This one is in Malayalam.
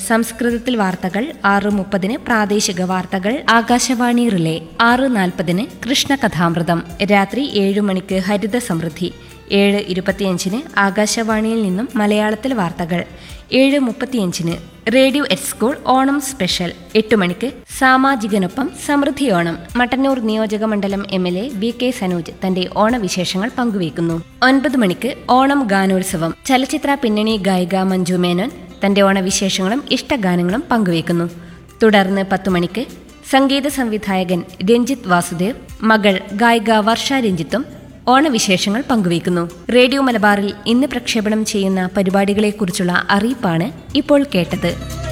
സംസ്കൃതത്തിൽ വാർത്തകൾ ആറ് മുപ്പതിന് പ്രാദേശിക വാർത്തകൾ ആകാശവാണി റിലേ ആറ് നാൽപ്പതിന് കൃഷ്ണകഥാമൃതം രാത്രി ഏഴു മണിക്ക് ഹരിത സമൃദ്ധി ഏഴ് ഇരുപത്തിയഞ്ചിന് ആകാശവാണിയിൽ നിന്നും മലയാളത്തിൽ വാർത്തകൾ ഏഴ് മുപ്പത്തിയഞ്ചിന് radio at school Onam special എട്ട് മണിക്ക് സാമാജികനൊപ്പം സമൃദ്ധി ഓണം മട്ടന്നൂർ നിയോജക മണ്ഡലം M L A V K Sanoj തന്റെ ഓണവിശേഷങ്ങൾ പങ്കുവയ്ക്കുന്നു ഒൻപത് മണിക്ക് ഓണം ഗാനോത്സവം ചലച്ചിത്ര പിന്നണി ഗായിക മഞ്ജു മേനോൻ തന്റെ ഓണവിശേഷങ്ങളും ഇഷ്ടഗാനങ്ങളും പങ്കുവയ്ക്കുന്നു തുടർന്ന് പത്തു മണിക്ക് സംഗീത സംവിധായകൻ രഞ്ജിത്ത് വാസുദേവ് മകൾ ഗായിക വർഷ രഞ്ജിത്തും ഓണവിശേഷങ്ങൾ പങ്കുവയ്ക്കുന്നു റേഡിയോ മലബാറിൽ ഇന്ന് പ്രക്ഷേപണം ചെയ്യുന്ന പരിപാടികളെക്കുറിച്ചുള്ള അറിയിപ്പാണ് ഇപ്പോൾ കേട്ടത്